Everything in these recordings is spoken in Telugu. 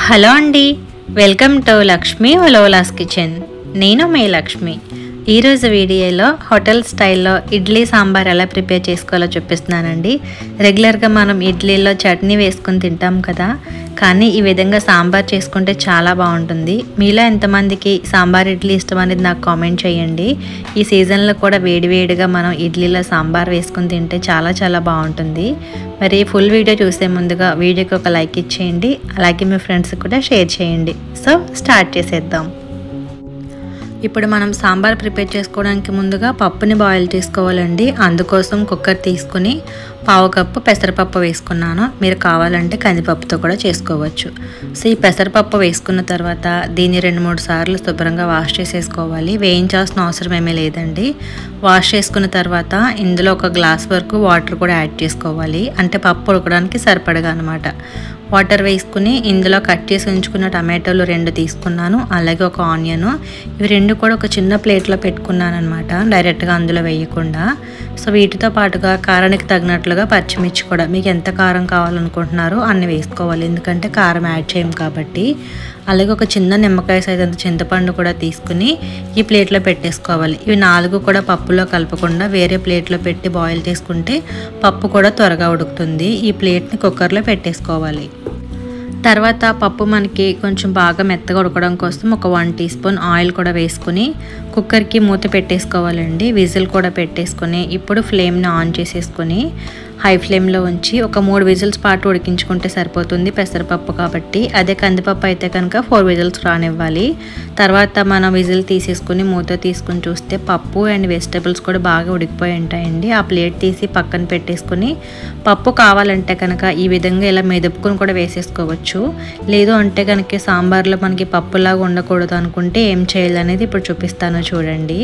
హలో అండి వెల్కమ్ టు లక్ష్మి ఒలోలాస్ కిచెన్ నేను మీ లక్ష్మి ఈరోజు వీడియోలో హోటల్ స్టైల్లో ఇడ్లీ సాంబార్ ఎలా ప్రిపేర్ చేసుకోవాలో చూపిస్తున్నానండి రెగ్యులర్గా మనం ఇడ్లీలో చట్నీ వేసుకుని తింటాం కదా కానీ ఈ విధంగా సాంబార్ చేసుకుంటే చాలా బాగుంటుంది మీలో ఎంతమందికి సాంబార్ ఇడ్లీ ఇష్టం అనేది నాకు కామెంట్ చేయండి ఈ సీజన్లో కూడా వేడివేడిగా మనం ఇడ్లీలో సాంబార్ వేసుకుని తింటే చాలా చాలా బాగుంటుంది మరి ఫుల్ వీడియో చూసే ముందుగా వీడియోకి ఒక లైక్ ఇచ్చేయండి అలాగే మీ ఫ్రెండ్స్కి కూడా షేర్ చేయండి సో స్టార్ట్ చేసేద్దాం ఇప్పుడు మనం సాంబార్ ప్రిపేర్ చేసుకోవడానికి ముందుగా పప్పుని బాయిల్ చేసుకోవాలండి అందుకోసం కుక్కర్ తీసుకుని పావు కప్పు పెసరపప్పు వేసుకున్నాను మీరు కావాలంటే కందిపప్పుతో కూడా చేసుకోవచ్చు సో ఈ పెసరపప్పు వేసుకున్న తర్వాత దీన్ని రెండు మూడు సార్లు శుభ్రంగా వాష్ చేసేసుకోవాలి వేయించాల్సిన అవసరం ఏమీ లేదండి వాష్ చేసుకున్న తర్వాత ఇందులో ఒక గ్లాస్ వరకు వాటర్ కూడా యాడ్ చేసుకోవాలి అంటే పప్పు ఉడకడానికి సరిపడగా అనమాట వాటర్ వేసుకుని ఇందులో కట్ చేసి ఉంచుకున్న టమాటోలు రెండు తీసుకున్నాను అలాగే ఒక ఆనియన్ ఇవి రెండు కూడా ఒక చిన్న ప్లేట్లో పెట్టుకున్నాను అనమాట డైరెక్ట్గా అందులో వేయకుండా సో వీటితో పాటుగా కారానికి తగినట్లుగా పచ్చిమిర్చి కూడా మీకు ఎంత కారం కావాలనుకుంటున్నారో అన్ని వేసుకోవాలి ఎందుకంటే కారం యాడ్ చేయం కాబట్టి అలాగే ఒక చిన్న నిమ్మకాయ సైజ్ అంత చింతపండు కూడా తీసుకుని ఈ ప్లేట్లో పెట్టేసుకోవాలి ఇవి నాలుగు కూడా పప్పులో కలపకుండా వేరే ప్లేట్లో పెట్టి బాయిల్ చేసుకుంటే పప్పు కూడా త్వరగా ఉడుకుతుంది ఈ ప్లేట్ని కుక్కర్లో పెట్టేసుకోవాలి తర్వాత పప్పు మనకి కొంచెం బాగా మెత్తగా ఉడకడం కోసం ఒక వన్ టీ స్పూన్ ఆయిల్ కూడా వేసుకుని కుక్కర్కి మూత పెట్టేసుకోవాలండి విజిల్ కూడా పెట్టేసుకొని ఇప్పుడు ఫ్లేమ్ని ఆన్ చేసేసుకొని హై ఫ్లేమ్లో ఉంచి ఒక మూడు విజిల్స్ పాటు ఉడికించుకుంటే సరిపోతుంది పెసరపప్పు కాబట్టి అదే కందిపప్పు అయితే కనుక ఫోర్ విజిల్స్ రానివ్వాలి తర్వాత మనం విజిల్ తీసేసుకుని మూత తీసుకుని చూస్తే పప్పు అండ్ వెజిటబుల్స్ కూడా బాగా ఉడికిపోయి ఉంటాయండి ఆ ప్లేట్ తీసి పక్కన పెట్టేసుకుని పప్పు కావాలంటే కనుక ఈ విధంగా ఇలా మెదుపుకొని కూడా వేసేసుకోవచ్చు లేదు అంటే కనుక సాంబార్లో మనకి పప్పులాగా ఉండకూడదు అనుకుంటే ఏం చేయాలనేది ఇప్పుడు చూపిస్తాను చూడండి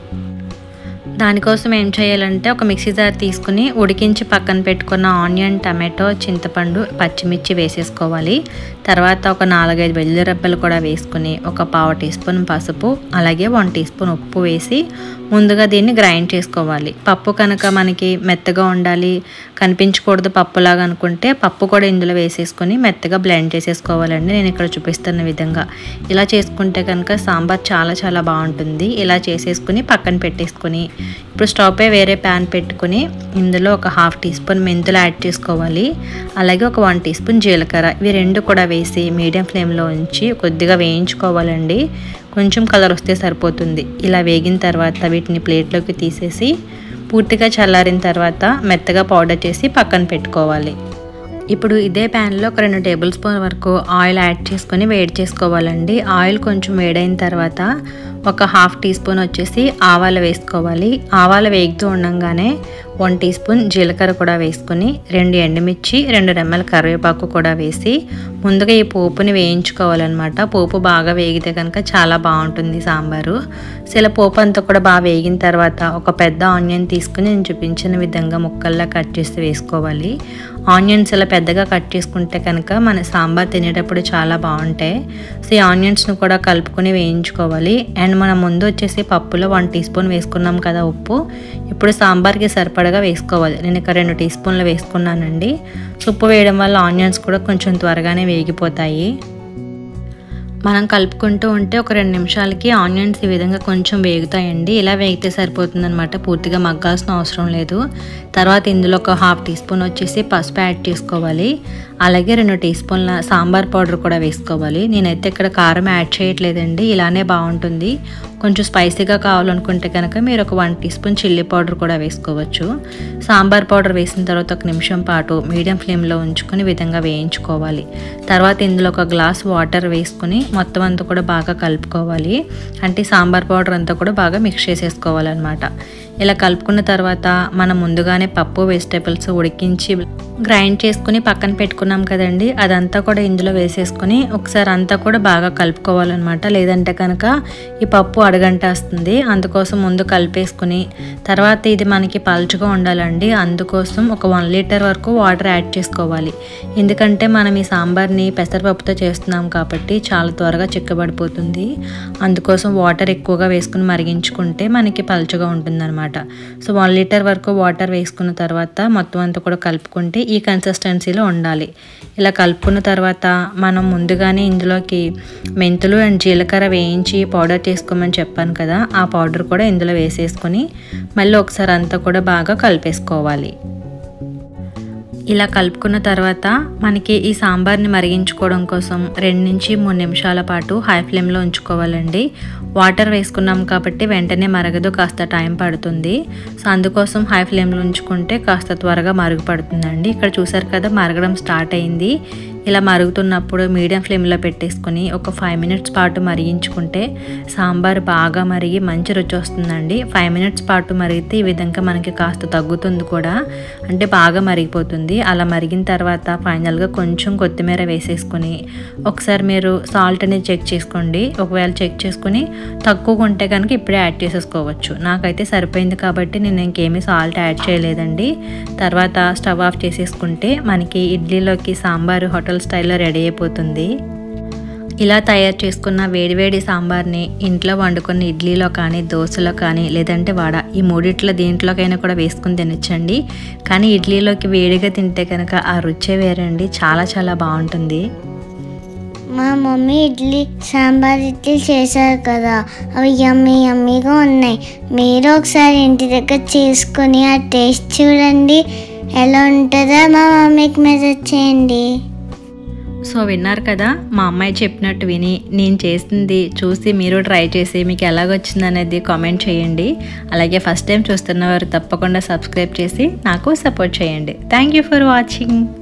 దానికోసం ఏం చేయాలంటే ఒక మిక్సీ జార్ తీసుకుని ఉడికించి పక్కన పెట్టుకున్న ఆనియన్ టమాటో చింతపండు పచ్చిమిర్చి వేసేసుకోవాలి తర్వాత ఒక నాలుగైదు వెల్లుల్లి రెబ్బలు కూడా వేసుకుని ఒక పావు టీ స్పూన్ పసుపు అలాగే వన్ టీ స్పూన్ ఉప్పు వేసి ముందుగా దీన్ని గ్రైండ్ చేసుకోవాలి పప్పు కనుక మనకి మెత్తగా ఉండాలి కనిపించకూడదు పప్పులాగా అనుకుంటే పప్పు కూడా ఇందులో వేసేసుకొని మెత్తగా బ్లెండ్ చేసేసుకోవాలండి నేను ఇక్కడ చూపిస్తున్న విధంగా ఇలా చేసుకుంటే కనుక సాంబార్ చాలా చాలా బాగుంటుంది ఇలా చేసేసుకుని పక్కన పెట్టేసుకొని ఇప్పుడు స్టవ్ పై వేరే ప్యాన్ పెట్టుకుని ఇందులో ఒక హాఫ్ టీ స్పూన్ మెంతులు యాడ్ చేసుకోవాలి అలాగే ఒక వన్ టీ స్పూన్ జీలకర్ర ఇవి రెండు కూడా వేసి మీడియం ఫ్లేమ్లో ఉంచి కొద్దిగా వేయించుకోవాలండి కొంచెం కలర్ వస్తే సరిపోతుంది ఇలా వేగిన తర్వాత వీటిని ప్లేట్లోకి తీసేసి పూర్తిగా చల్లారిన తర్వాత మెత్తగా పౌడర్ చేసి పక్కన పెట్టుకోవాలి ఇప్పుడు ఇదే ప్యాన్లో ఒక రెండు టేబుల్ స్పూన్ వరకు ఆయిల్ యాడ్ చేసుకొని వేడి చేసుకోవాలండి ఆయిల్ కొంచెం వేడైన తర్వాత ఒక హాఫ్ టీ స్పూన్ వచ్చేసి ఆవాలు వేసుకోవాలి ఆవాలు వేగుతూ ఉండగానే వన్ టీ స్పూన్ జీలకర్ర కూడా వేసుకొని రెండు ఎండుమిర్చి రెండు రెమ్మల కరివేపాకు కూడా వేసి ముందుగా ఈ పోపుని వేయించుకోవాలన్నమాట పోపు బాగా వేగితే కనుక చాలా బాగుంటుంది సాంబారు సో ఇలా పోపు అంతా కూడా బాగా వేగిన తర్వాత ఒక పెద్ద ఆనియన్ తీసుకుని నేను చూపించిన విధంగా ముక్కల్లా కట్ చేసి వేసుకోవాలి ఆనియన్స్ ఇలా పెద్దగా కట్ చేసుకుంటే కనుక మన సాంబార్ తినేటప్పుడు చాలా బాగుంటాయి సో ఈ ఆనియన్స్ను కూడా కలుపుకొని వేయించుకోవాలి అండ్ మనం ముందు వచ్చేసి పప్పులో వన్ టీ స్పూన్ వేసుకున్నాం కదా ఉప్పు ఇప్పుడు సాంబార్కి సరిపడగా వేసుకోవాలి నేను ఇక్కడ రెండు టీ స్పూన్లు వేసుకున్నానండి ఉప్పు వేయడం వల్ల ఆనియన్స్ కూడా కొంచెం త్వరగానే వేగిపోతాయి మనం కలుపుకుంటూ ఉంటే ఒక రెండు నిమిషాలకి ఆనియన్స్ ఈ విధంగా కొంచెం వేగుతాయండి ఇలా వేగితే సరిపోతుందన్నమాట పూర్తిగా మగ్గాల్సిన అవసరం లేదు తర్వాత ఇందులో ఒక హాఫ్ టీ స్పూన్ వచ్చేసి పసుపు యాడ్ చేసుకోవాలి అలాగే రెండు టీ స్పూన్ల సాంబార్ పౌడర్ కూడా వేసుకోవాలి నేనైతే ఇక్కడ కారం యాడ్ చేయట్లేదండి ఇలానే బాగుంటుంది కొంచెం స్పైసీగా కావాలనుకుంటే కనుక మీరు ఒక one teaspoon chilli powder కూడా వేసుకోవచ్చు సాంబార్ పౌడర్ వేసిన తర్వాత ఒక నిమిషం పాటు మీడియం ఫ్లేమ్లో ఉంచుకొని విధంగా వేయించుకోవాలి తర్వాత ఇందులో ఒక గ్లాస్ వాటర్ వేసుకుని మొత్తం అంతా కూడా బాగా కలుపుకోవాలి అంటే సాంబార్ పౌడర్ అంతా కూడా బాగా మిక్స్ చేసేసుకోవాలన్నమాట ఇలా కలుపుకున్న తర్వాత మనం ముందుగానే పప్పు వెజిటేబుల్స్ ఉడికించి గ్రైండ్ చేసుకుని పక్కన పెట్టుకున్నాం కదండి అదంతా కూడా ఇందులో వేసేసుకుని ఒకసారి అంతా కూడా బాగా కలుపుకోవాలన్నమాట లేదంటే కనుక ఈ పప్పు అడగంటేస్తుంది అందుకోసం ముందు కలిపేసుకుని తర్వాత ఇది మనకి పలుచగా ఉండాలండి అందుకోసం ఒక వన్ లీటర్ వరకు వాటర్ యాడ్ చేసుకోవాలి ఎందుకంటే మనం ఈ సాంబార్ని పెసరపప్పుతో చేస్తున్నాం కాబట్టి చాలా త్వరగా చిక్కబడిపోతుంది అందుకోసం వాటర్ ఎక్కువగా వేసుకుని మరిగించుకుంటే మనకి పలుచగా ఉంటుందన్నమాట అనమాట సో వన్ లీటర్ వరకు వాటర్ వేసుకున్న తర్వాత మొత్తం అంతా కూడా కలుపుకుంటే ఈ కన్సిస్టెన్సీలో ఉండాలి ఇలా కలుపుకున్న తర్వాత మనం ముందుగానే ఇందులోకి మెంతులు అండ్ జీలకర్ర వేయించి పౌడర్ చేసుకోమని చెప్పాను కదా ఆ పౌడర్ కూడా ఇందులో వేసేసుకొని మళ్ళీ ఒకసారి అంతా కూడా బాగా కలిపేసుకోవాలి ఇలా కలుపుకున్న తర్వాత మనకి ఈ సాంబార్ని మరిగించుకోవడం కోసం రెండు నుంచి మూడు నిమిషాల పాటు హై ఫ్లేమ్లో ఉంచుకోవాలండి వాటర్ వేసుకున్నాం కాబట్టి వెంటనే మరగదు కాస్త టైం పడుతుంది సో అందుకోసం హై ఫ్లేమ్లో ఉంచుకుంటే కాస్త త్వరగా మరుగుపడుతుందండి ఇక్కడ చూసారు కదా మరగడం స్టార్ట్ అయింది ఇలా మరుగుతున్నప్పుడు మీడియం ఫ్లేమ్లో పెట్టేసుకొని ఒక ఫైవ్ మినిట్స్ పాటు మరిగించుకుంటే సాంబార్ బాగా మరిగి మంచి రుచి వస్తుందండి ఫైవ్ మినిట్స్ పాటు మరిగితే ఈ విధంగా మనకి కాస్త తగ్గుతుంది కూడా అంటే బాగా మరిగిపోతుంది అలా మరిగిన తర్వాత ఫైనల్గా కొంచెం కొత్తిమీర వేసేసుకొని ఒకసారి మీరు సాల్ట్ అనేది చెక్ చేసుకోండి ఒకవేళ చెక్ చేసుకుని తక్కువగా ఉంటే కనుక ఇప్పుడే యాడ్ చేసేసుకోవచ్చు నాకైతే సరిపోయింది కాబట్టి నేను ఇంకేమీ సాల్ట్ యాడ్ చేయలేదండి తర్వాత స్టవ్ ఆఫ్ చేసేసుకుంటే మనకి ఇడ్లీలోకి సాంబారు హోటల్ స్టైల్లో రెడీ అయిపోతుంది ఇలా తయారు చేసుకున్న వేడివేడి సాంబార్ని ఇంట్లో వండుకున్న ఇడ్లీలో కానీ దోశలో కానీ లేదంటే వడ ఈ మూడిట్లో దేంట్లోకైనా కూడా వేసుకుని తినచ్చండి కానీ ఇడ్లీలోకి వేడిగా తింటే కనుక ఆ రుచే వేరండి చాలా చాలా బాగుంటుంది మా మమ్మీ ఇడ్లీ సాంబార్ ఇడ్లీ చేశారు కదా అవి యమ్మీ యమ్మీగా ఉన్నాయి మీరు ఒకసారి ఇంటి దగ్గర చేసుకుని ఆ టేస్ట్ చూడండి ఎలా ఉంటుందో మా మమ్మీకి మెసేజ్ చేయండి సో విన్నారు కదా మా అమ్మాయి చెప్పినట్టు విని నేను చేసింది చూసి మీరు ట్రై చేసి మీకు ఎలాగొచ్చింది అనేది కామెంట్ చేయండి అలాగే ఫస్ట్ టైం చూస్తున్న వారు తప్పకుండా సబ్స్క్రైబ్ చేసి నాకు సపోర్ట్ చేయండి థ్యాంక్ యూ ఫర్ వాచింగ్